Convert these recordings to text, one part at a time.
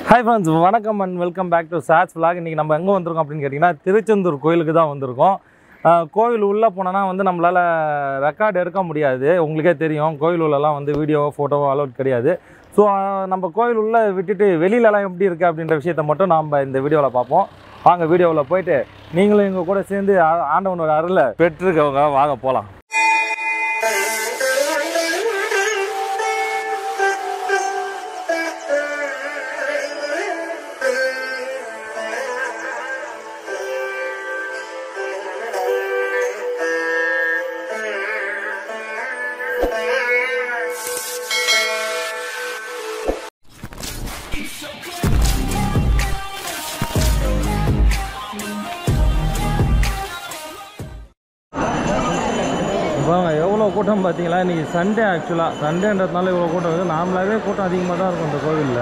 Hi friends வணக்கம் and welcome back to சாட்ஸ் vlog இன்றைக்கி நம்ம எங்கே வந்திருக்கோம் அப்படின்னு கேட்டிங்கன்னா திருச்செந்தூர் கோயிலுக்கு தான் வந்திருக்கோம் ஆஹ் கோவில் உள்ளே போனோன்னா வந்து நம்மளால் ரெக்கார்டு எடுக்க முடியாது உங்களுக்கே தெரியும் கோயில் உள்ளலாம் வந்து வீடியோவோ ஃபோட்டோவோ அலோட் கிடையாது ஸோ நம்ம கோயில் உள்ளே விட்டுட்டு வெளியிலலாம் எப்படி இருக்குது அப்படின்ற விஷயத்த மட்டும் நம்ம இந்த வீடியோவில் பார்ப்போம் வாங்க வீடியோவில் போயிட்டு நீங்களும் எங்கள் கூட சேர்ந்து ஆ- ஆண்டவனோட அருளை பெற்றிருக்கவங்க வாங்க போகலாம் வாங்க எவ்வளோ கூட்டம் பார்த்தீங்களா இன்றைக்கி சண்டே ஆக்சுவலாக சண்டேன்றதுனால இவ்வளோ கூட்டம் இருக்குது நார்மலாகவே கூட்டம் அதிகமாக தான் இருக்கும் இந்த கோவிலில்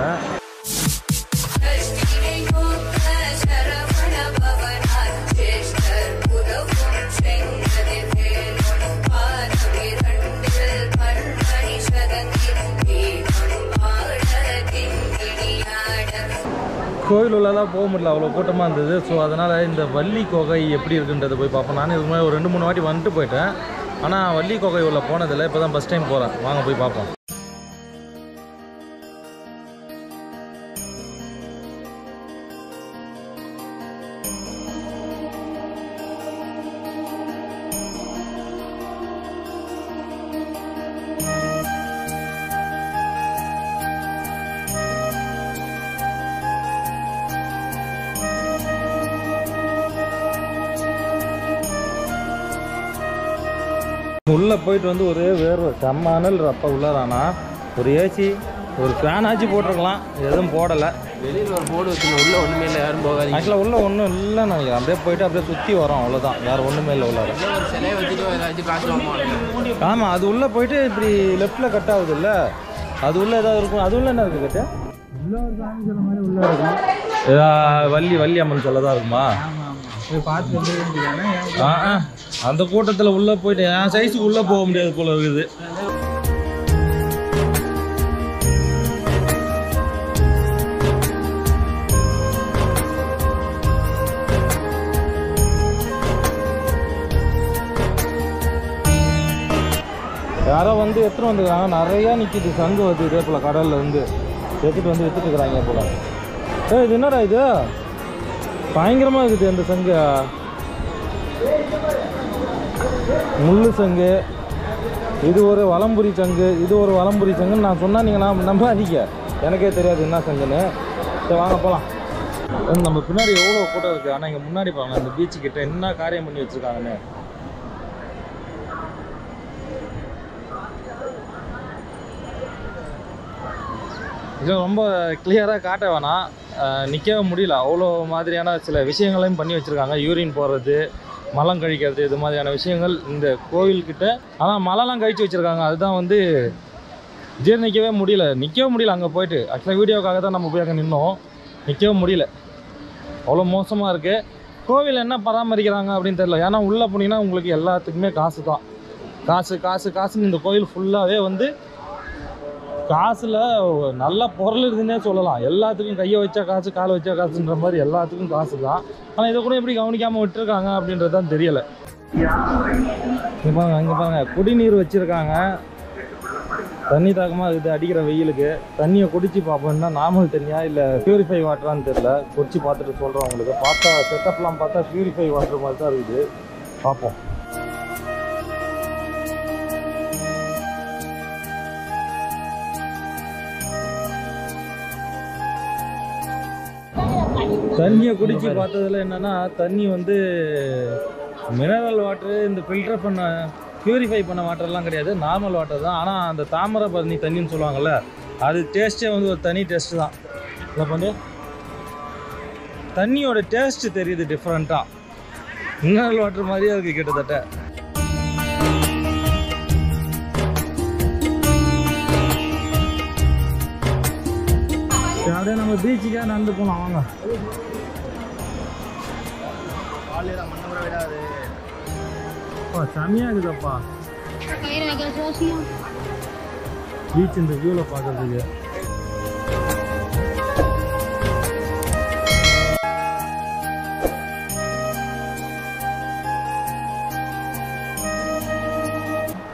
கோயில் உள்ளலாம் போக முடியல அவ்வளோ கூட்டமாக இருந்தது ஸோ அதனால் இந்த வள்ளி கோகை எப்படி இருக்குன்றதை போய் பார்ப்போம் நான் இதுக்கு முன்னாடி ஒரு ரெண்டு மூணு வாட்டி வந்துட்டு போயிட்டேன் ஆனால் வள்ளி கோகை உள்ள போனதில்லை இப்போ தான் ஃபஸ்ட் டைம் போகிறேன் வாங்க போய் பார்ப்போம் உள்ளே போயிட்டு வந்து ஒரே வேர்வை செம்ம அனல் ரப்ப உள்ளாரானா ஒரு ஏசி ஒரு ஃபேன் ஆச்சு போட்டிருக்கலாம் எதுவும் போடலை வெளியில் ஒரு போர்டு வச்சுருந்தோம் உள்ள ஒன்றுமே இல்லை யாரும் போகாதீங்க ஆக்சுவலாக உள்ளே ஒன்றும் இல்லைன்னு நினைக்கிறேன் அப்படியே போயிட்டு அப்படியே சுற்றி வரோம் அவ்வளோதான் வேறு ஒன்றுமே இல்லை உள்ளார உள்ள ஒரு சிலையை வச்சுட்டு ஏதாச்சும் காசு வாங்குவாங்க ஆமாம் அது உள்ளே போயிட்டு இப்படி லெஃப்டில் கட் ஆகுது இல்லை அது உள்ள ஏதாவது இருக்கும் அது உள்ள என்ன இருக்குது கட்டு உள்ள ஒரு சாமி சொல்ல மாதிரி உள்ள இருக்கும் வள்ளி வள்ளி அம்மன் சொல்ல தான் இருக்குமா பார்த்து வந்து ஆ ஆ. அந்த கூட்டத்தில் உள்ளே போயிட்டு என் சைஸுக்கு உள்ளே போக முடியாது போல இருக்குது யாரோ வந்து எடுத்துட்டு வந்துருக்காங்க நிறையா நிற்கிது சங்கு வருது இதே போல் கடல்ல இருந்து எடுத்துட்டு வந்து வித்துட்டு இருக்கிறாங்க போல ஏய் இது என்னடா இது பயங்கரமாக இருக்குது இந்த சங்கு முள்ளு சங்கு இது ஒரு வலம்புரி சங்கு இது ஒரு வலம்புரி சங்குன்னு நான் சொன்னால் நீங்கள் நான் நம்பாதீங்க எனக்கே தெரியாது என்ன சங்குன்னு சரி வாங்க போகலாம் நம்ம பின்னாடி எவ்வளோ கூட்டம் இருக்குது ஆனால் இங்கே முன்னாடி பாருங்க இந்த பீச்சு கிட்ட என்ன காரியம் பண்ணி வச்சுருக்காங்கன்னு இது ரொம்ப கிளியராக காட்ட வேணாம் நிற்கவே முடியல அவ்வளோ மாதிரியான சில விஷயங்களையும் பண்ணி வச்சுருக்காங்க யூரின் போடுறது மலம் கழிக்கிறது இது மாதிரியான விஷயங்கள் இந்த கோவில்கிட்ட ஆனால் மலைலாம் கழிச்சு வச்சுருக்காங்க அதுதான் வந்து ஜீர்ணிக்கவே முடியல நிற்கவே முடியல அங்கே போயிட்டு ஆக்சுவலாக வீடியோக்காக தான் நம்ம போய் அங்கே நின்னோம் நிற்கவே முடியல அவ்வளோ மோசமாக இருக்குது கோவில் என்ன பராமரிக்கிறாங்க அப்படின்னு தெரியல ஏன்னா உள்ளே போனீங்கன்னா உங்களுக்கு எல்லாத்துக்குமே காசு தான் காசு காசு காசுன்னு இந்த கோயில் ஃபுல்லாகவே வந்து காசில் நல்ல பொருள் இருக்குன்னே சொல்லலாம் எல்லாத்துக்கும் கையை வச்சா காசு காலை வச்சா காசுன்ற மாதிரி எல்லாத்துக்கும் காசு தான் ஆனால் இதை கூட எப்படி கவனிக்காமல் விட்டுருக்காங்க அப்படின்றது தான் தெரியலை இங்கே பாருங்க இங்கே பாருங்க குடிநீர் வச்சுருக்காங்க தண்ணி தாக்கமாக இருக்குது அடிக்கிற வெயிலுக்கு தண்ணியை குடிச்சு பார்ப்போம்னா நார்மல் தண்ணியா இல்லை பியூரிஃபை வாட்டரான்னு தெரியல குடிச்சு பார்த்துட்டு சொல்கிறோம் உங்களுக்கு பார்த்தா செட்டப்லாம் பார்த்தா பியூரிஃபை வாட்டர் மாதிரி தான் இருக்குது பார்ப்போம் தண்ணியை குடிச்சு பார்த்ததுல என்னன்னா தண்ணி வந்து மினரல் வாட்டரு இந்த ஃபில்டர் பண்ண பியூரிஃபை பண்ண வாட்டர்லாம் கிடையாது நார்மல் வாட்டர் தான் ஆனால் அந்த தாமிரபரணி தண்ணின்னு சொல்லுவாங்கல்ல அது டேஸ்ட்டே வந்து ஒரு தனி டேஸ்ட் தான் இல்லை பண்ணு தண்ணியோட டேஸ்ட் தெரியுது டிஃப்ரெண்ட்டாக மினரல் வாட்டர் மாதிரியே இருக்குது கிட்டத்தட்ட சரி, அப்படியே நம்ம பீச்சுக்கே நடந்து போகலாம் வாங்க அப்பா செமையாக இருக்குதப்பா கயிறு வைக்க ஜோசியம் பீச் இந்த வியூவில் பார்க்கறதுக்கு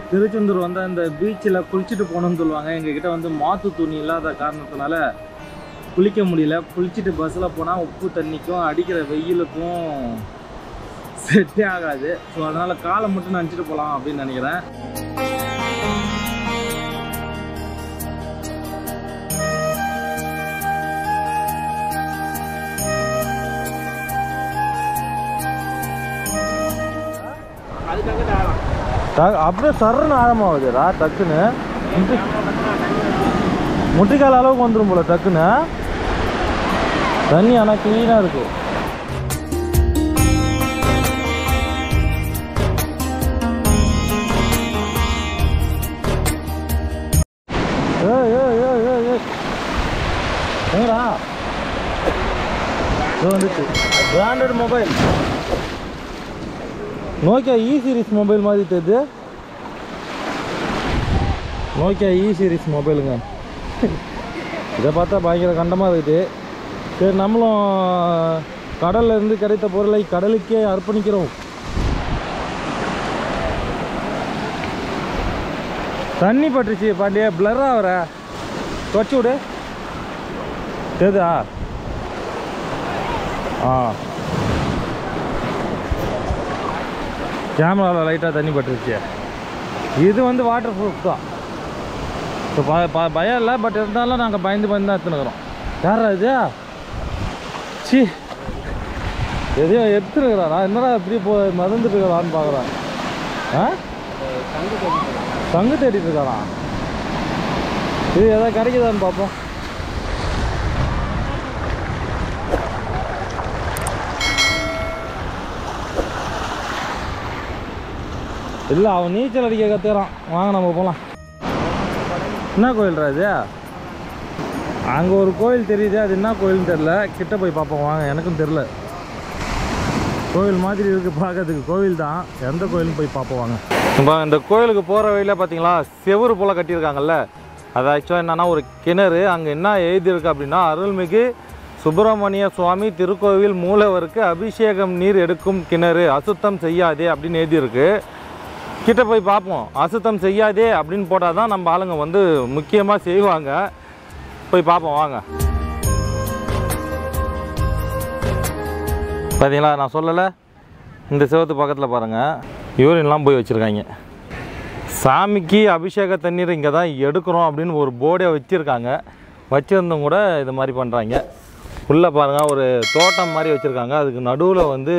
திருச்செந்தூர் வந்து அந்த பீச்சில் குளிச்சுட்டு போகணும்னு சொல்லுவாங்க எங்ககிட்ட வந்து மாற்று துணி இல்லாத காரணத்தினால குளிக்க முடியல குளிச்சுட்டு பஸ்ஸில் போனால் உப்பு தண்ணிக்கும் அடிக்கிற வெயிலுக்கும் செட்டே ஆகாது ஸோ அதனால் காலை மட்டும் நினச்சிட்டு போகலாம் அப்படின்னு நினைக்கிறேன் அதுக்காக தாராளம் ட- அப்படியே சர்றன்னு ஆழமாகுதுடா டக்குன்னு முட்டி முட்டிக்கால் அளவுக்கு வந்துடும் போல டக்குன்னு தண்ணி ஆனால் க்ளீனாக இருக்கு ஏய் ஏய் ஏய் ஏய் ஏய் எங்கடா இது வந்துச்சு branded mobile Nokia E series mobile மாதிரி தெரியுது நோக்கியா இ சீரிஸ் மொபைலுங்க இதை பார்த்தா பயங்கர கண்டமாக இருக்குது சரி நம்மளும் கடல்ல இருந்து கிடைத்த பொருளை கடலுக்கே அர்ப்பணிக்கிறோம் தண்ணி பட்டுருச்சு பாண்டிய பிளர் ஆகிற தொச்சு விடு தெரியுதா ஆ கேமராவில் லைட்டாக தண்ணி பட்டுருச்சு இது வந்து வாட்டர் ப்ரூஃப் தான் இப்போ ப ப- பயம் இல்லை பட் இருந்தாலும் நாங்கள் பயந்து பயந்து தான் எடுத்துனுக்குறோம் யாரா இது சி எதையோ எடுத்துருக்குறா நான் என்னடா இப்படி போ மறந்துட்டு இருக்கிறான்னு பார்க்குறேன் ஆ தங்கு தேடிட்டு இருக்கானா இது எதாவது கிடைக்குதான்னு பார்ப்போம் இல்லை அவன் நீச்சல் அடிக்க கற்றுக்கிறான் வாங்க நம்ம போகலாம் என்ன கோயில்ரா இது அங்கே ஒரு கோயில் தெரியுது அது என்ன கோயில்னு தெரில கிட்ட போய் பார்ப்போம் வாங்க எனக்கும் தெரில கோவில் மாதிரி இருக்குது பார்க்கறதுக்கு கோவில் தான் எந்த கோயில்னு போய் பார்ப்போம் வாங்க இப்போ இந்த கோயிலுக்கு போகிற வழியில் பார்த்தீங்களா செவுரு போல் கட்டியிருக்காங்கல்ல அது ஆக்சுவலாக என்னன்னா ஒரு கிணறு அங்கே என்ன எழுதியிருக்கு அப்படின்னா அருள்மிகு சுப்பிரமணிய சுவாமி திருக்கோவில் மூலவருக்கு அபிஷேகம் நீர் எடுக்கும் கிணறு அசுத்தம் செய்யாதே அப்படின்னு எழுதியிருக்கு கிட்ட போய் பார்ப்போம் அசுத்தம் செய்யாதே அப்படின்னு போட்டால் தான் நம்ம ஆளுங்க வந்து முக்கியமாக செய்வாங்க போய் பார்ப்போம் வாங்க பார்த்தீங்களா நான் சொல்லலை இந்த சிவத்து பக்கத்தில் பாருங்கள் யூரின்லாம் போய் வச்சுருக்காங்க சாமிக்கு அபிஷேக தண்ணீர் இங்கே தான் எடுக்கிறோம் அப்படின்னு ஒரு போர்டே வச்சுருக்காங்க வச்சுருந்தும் கூட இது மாதிரி பண்ணுறாங்க உள்ளே பாருங்கள் ஒரு தோட்டம் மாதிரி வச்சுருக்காங்க அதுக்கு நடுவில் வந்து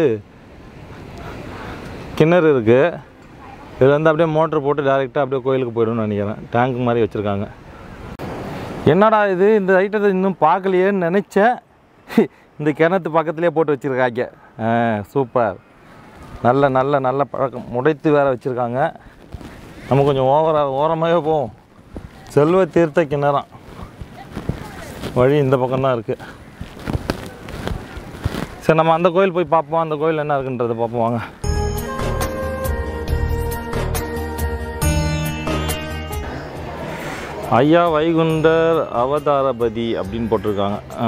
கிணறு இருக்குது இதில் வந்து அப்படியே மோட்டர் போட்டு டேரெக்டாக அப்படியே கோயிலுக்கு போய்டும்னு நினைக்கிறேன் டேங்க் மாதிரி வச்சுருக்காங்க என்னடா இது இந்த ஐட்டத்தை இன்னும் பார்க்கலையேன்னு நினச்சேன் இந்த கிணத்து பக்கத்துலேயே போட்டு வச்சுருக்காங்க ஆ சூப்பர் நல்ல நல்ல நல்ல பழக்கம் முடைத்து வேறு வச்சுருக்காங்க நம்ம கொஞ்சம் ஓவராக ஓரமாகவே போவோம் செல்வ தீர்த்த கிணறாம் வழி இந்த பக்கம்தான் இருக்குது சரி நம்ம அந்த கோயில் போய் பார்ப்போம் அந்த கோயில் என்ன இருக்குன்றதை பார்ப்போம் வாங்க ஐயா வைகுண்டர் அவதாரபதி அப்படின்னு போட்டிருக்காங்க ஆ.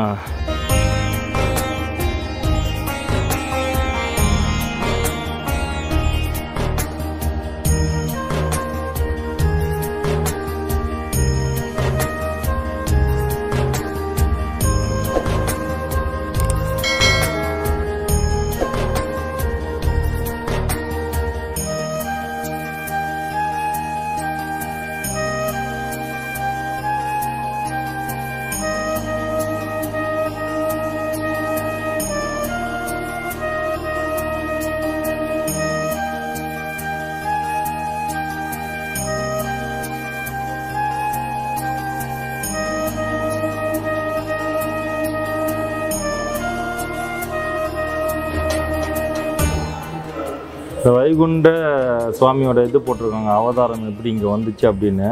இந்த வைகுண்ட சுவாமியோட இது போட்டிருக்காங்க அவதாரம் எப்படி இங்கே வந்துச்சு அப்படின்னு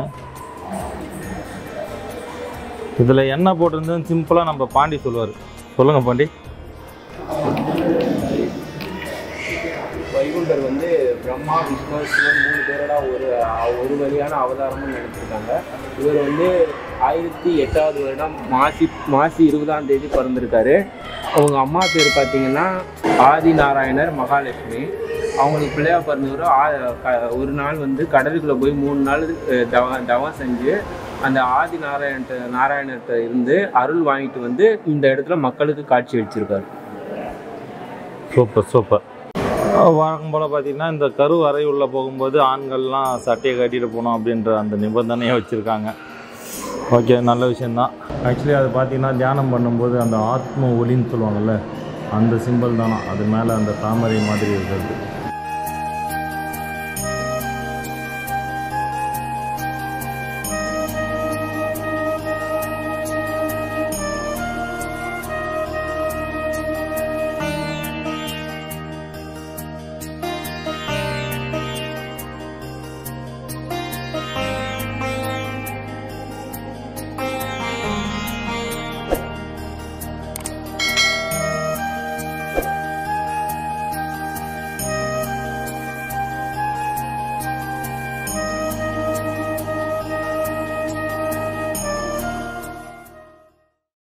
இதில் என்ன போட்டிருந்ததுன்னு சிம்பிளாக நம்ம பாண்டி சொல்லுவார் சொல்லுங்கள் பாண்டி வைகுண்டர் வந்து பிரம்மா விஷ்ணு சிவன் மூணு பேரோட ஒரு ஒரு வழியான அவதாரமும் நினைச்சிருக்காங்க இவர் வந்து ஆயிரத்தி எட்டாவது வருடம் மாசி மாசி இருபதாம் தேதி பிறந்திருக்காரு அவங்க அம்மா பேர் பார்த்தீங்கன்னா ஆதி நாராயணர் மகாலட்சுமி அவங்களுக்கு பிள்ளையா பிறந்தவர் ஆ- க- ஒரு நாள் வந்து கடலுக்குள்ளே போய் மூணு நாள் அஹ், தவ தவம் செஞ்சு அந்த ஆதி நாராயண நாராயணர்கிட்ட இருந்து அருள் வாங்கிட்டு வந்து இந்த இடத்துல மக்களுக்கு காட்சி அளிச்சிருக்காரு சூப்பர் சூப்பர் வழக்கம் போல் பார்த்தீங்கன்னா இந்த கரு அறை உள்ள போகும்போது ஆண்கள்லாம் சட்டையை கட்டிட்டு போகணும் அப்படின்ற அந்த நிபந்தனையை வச்சுருக்காங்க ஓகே நல்ல விஷயந்தான் ஆக்சுவலி அது பார்த்தீங்கன்னா தியானம் பண்ணும்போது அந்த ஆத்ம ஒளின்னு சொல்லுவாங்கல்ல அந்த சிம்பிள் தானா அது மேலே அந்த தாமரை மாதிரி இருக்கிறது